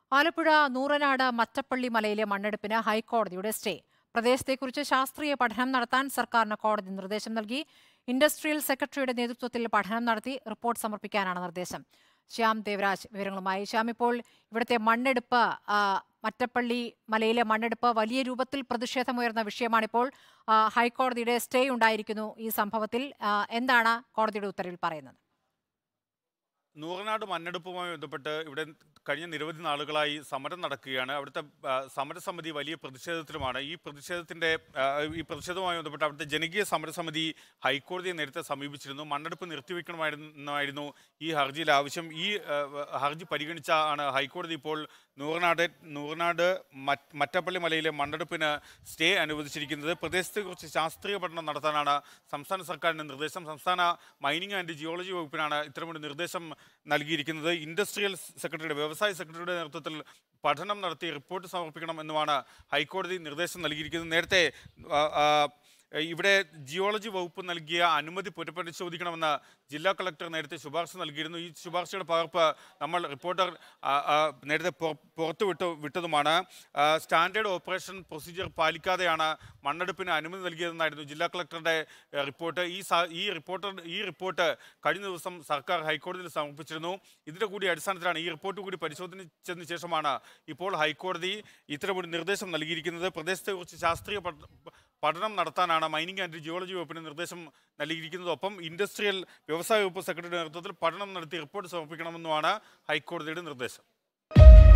ആലപ്പുഴ നൂറനാട് മറ്റപ്പള്ളി മലയിലെ മണ്ണെടുപ്പിന് ഹൈക്കോടതിയുടെ സ്റ്റേ പ്രദേശത്തെക്കുറിച്ച് ശാസ്ത്രീയ പഠനം നടത്താൻ സർക്കാരിന് കോടതി നിർദ്ദേശം നൽകി ഇൻഡസ്ട്രിയൽ സെക്രട്ടറിയുടെ നേതൃത്വത്തിൽ പഠനം നടത്തി റിപ്പോർട്ട് സമർപ്പിക്കാനാണ് നിർദ്ദേശം ശ്യാം ദേവരാജ് വിവരങ്ങളുമായി ശ്യാം ഇപ്പോൾ ഇവിടുത്തെ മണ്ണെടുപ്പ് ആ, മറ്റപ്പള്ളി മലയിലെ മണ്ണെടുപ്പ് വലിയ രൂപത്തിൽ പ്രതിഷേധമുയർന്ന വിഷയമാണിപ്പോൾ ആ, ഹൈക്കോടതിയുടെ സ്റ്റേ ഉണ്ടായിരിക്കുന്നു ഈ സംഭവത്തിൽ ആ, എന്താണ് കോടതിയുടെ ഉത്തരവിൽ പറയുന്നത് നൂറനാട് മണ്ണെടുപ്പുമായി ബന്ധപ്പെട്ട് ഇവിടെ കഴിഞ്ഞ നിരവധി നാളുകളായി സമരം നടക്കുകയാണ് അവിടുത്തെ ആ, സമരസമിതി വലിയ പ്രതിഷേധത്തിലുമാണ് ഈ പ്രതിഷേധത്തിന്റെ ആ, ഈ പ്രതിഷേധവുമായി ബന്ധപ്പെട്ട് അവിടുത്തെ ജനകീയ സമരസമിതി ഹൈക്കോടതിയെ നേരത്തെ സമീപിച്ചിരുന്നു മണ്ണെടുപ്പ് നിർത്തിവെക്കണമായിരുന്നായിരുന്നു ഈ ഹർജിയിൽ ആവശ്യം ഈ ആ, ഹർജി പരിഗണിച്ചാണ് ഹൈക്കോടതി ഇപ്പോൾ നൂറനാട് നൂറനാട് മറ്റ് മറ്റപ്പള്ളി മലയിലെ മണ്ണെടുപ്പിന് സ്റ്റേ അനുവദിച്ചിരിക്കുന്നത് പ്രദേശത്തെക്കുറിച്ച് ശാസ്ത്രീയ പഠനം നടത്താനാണ് സംസ്ഥാന സർക്കാരിന്റെ നിർദ്ദേശം സംസ്ഥാന മൈനിങ് ആൻഡ് ജിയോളജി വകുപ്പിനാണ് ഇത്തരമൊരു നിർദ്ദേശം നൽകിയിരിക്കുന്നത് ഇൻഡസ്ട്രിയൽ സെക്രട്ടറിയുടെ വ്യവസായ സെക്രട്ടറിയുടെ നേതൃത്വത്തിൽ പഠനം നടത്തി റിപ്പോർട്ട് സമർപ്പിക്കണമെന്നുമാണ് ഹൈക്കോടതി നിർദ്ദേശം നൽകിയിരിക്കുന്നത് നേരത്തെ ആ, ആ, ഇവിടെ ജിയോളജി വകുപ്പ് നൽകിയ അനുമതി പുനഃപരിശോധിക്കണമെന്ന് ജില്ലാ കളക്ടർ നേരത്തെ ശുപാർശ നൽകിയിരുന്നു ഈ ശുപാർശയുടെ പകർപ്പ് നമ്മൾ റിപ്പോർട്ടർ ആ, ആ, നേരത്തെ പുറ- പുറത്തു വിട്ടു വിട്ടതുമാണ് ആ, സ്റ്റാൻഡേർഡ് ഓപ്പറേഷൻ പ്രൊസീജിയർ പാലിക്കാതെയാണ് മണ്ണെടുപ്പിന് അനുമതി നൽകിയതെന്നായിരുന്നു ജില്ലാ കളക്ടറുടെ ഏഹ്, റിപ്പോർട്ട് ഈ സ- ഈ റിപ്പോർട്ടർ ഈ റിപ്പോർട്ട് കഴിഞ്ഞ ദിവസം സർക്കാർ ഹൈക്കോടതിയിൽ സമർപ്പിച്ചിരുന്നു ഇതിന്റെ കൂടി അടിസ്ഥാനത്തിലാണ് ഈ റിപ്പോർട്ട് കൂടി പരിശോധിച്ചതിന് ശേഷമാണ് ഇപ്പോൾ ഹൈക്കോടതി ഇത്തരമൊരു നിർദ്ദേശം നൽകിയിരിക്കുന്നത് പ്രദേശത്തെക്കുറിച്ച് ശാസ്ത്രീയ പഠ- പഠനം നടത്താനാണ് മൈനിങ് ആൻഡ് ജിയോളജി വകുപ്പിന് നിർദ്ദേശം നൽകിയിരിക്കുന്നത് ഒപ്പം ഇൻഡസ്ട്രിയൽ വ്യവസായ വകുപ്പ് സെക്രട്ടറിയുടെ നേതൃത്വത്തിൽ പഠനം നടത്തി റിപ്പോർട്ട് സമർപ്പിക്കണമെന്നുമാണ് ഹൈക്കോടതിയുടെ നിർദ്ദേശം